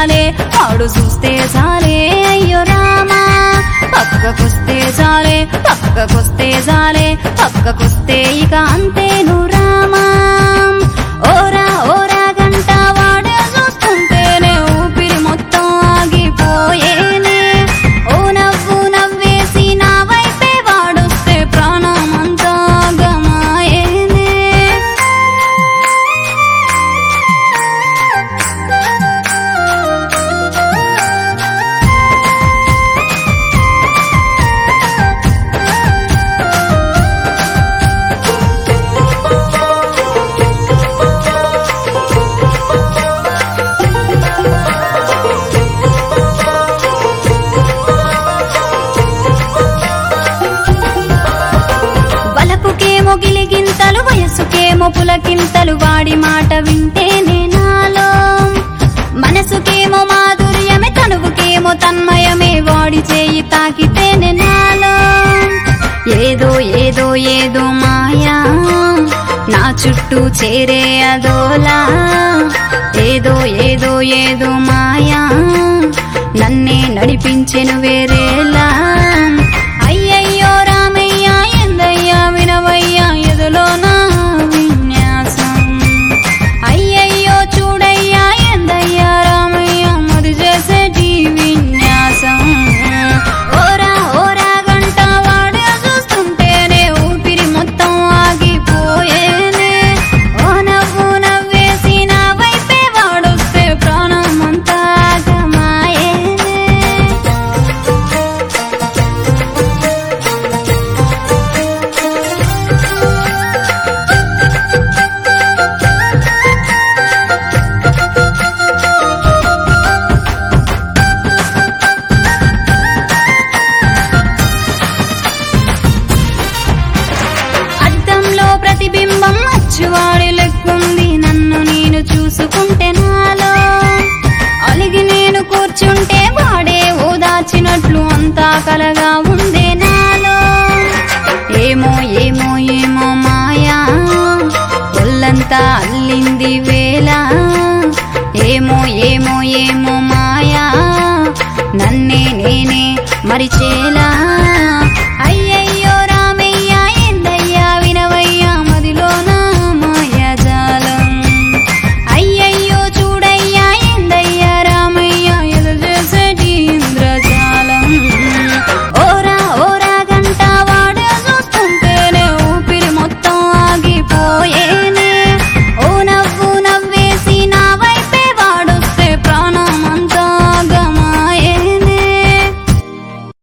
చాలే ఆడు చూస్తే చాలే అయ్యో రామా పక్కకొస్తే చాలే పక్కకొస్తే చాలే పక్కకొస్తే ఇక అంతేను రామా ఓరా ఓరా గంట వాడే చూస్తుంటేనే ఊపిరి మొత్తం ఆగిపోయేనే ఓ నవ్వు నవ్వేసి నా వైపే వాడొస్తే ప్రాణమంతా గమాయేనే బలపుకేమో గిలిగింతలు వయసుకేమో పులకింతలు వాడి మాట వింటేనే నాలో మనసుకేమో మాధుర్యమే తనువుకేమో తన్మయమే వాడి చేయి తాకితేనే నాలో ఏదో ఏదో ఏదో మాయా నా చుట్టూ చేరే అదోలా ఏదో ఏదో ఏదో మాయా నన్నే నడిపించెను వేరేలా అయ్యయ్యో రామయ్య ఎందయ్యా వినవయ్యా ఎదులో నా విన్యాసం అయ్యయ్యో చూడయ్యా ఎందయ్యా రామయ్య మరి చేసేటి విన్యాసం ఓరా ఓరా గంట వాడే చూస్తుంటేనే ఊపిరి మొత్తం ఆగిపోయేనే ఓ నవ్వు నవ్వేసి నా వైపే వాడొస్తే ప్రాణం అంతా గమాయేనే అద్దంలో ప్రతిబింబం అచ్చువాడి లెక్కుంది నన్ను నేను చూసుకుంటే నాలో అలిగి నేను కూర్చుంటే వాడే ఓదాచినట్లు అంతా కలగా ఉందే నాలో ఏమో ఏమో ఏమో మాయా ఒళ్ళంతా అల్లింది వేళ ఏమో ఏమో ఏమో మాయా నన్నే నేనే మరిచేలా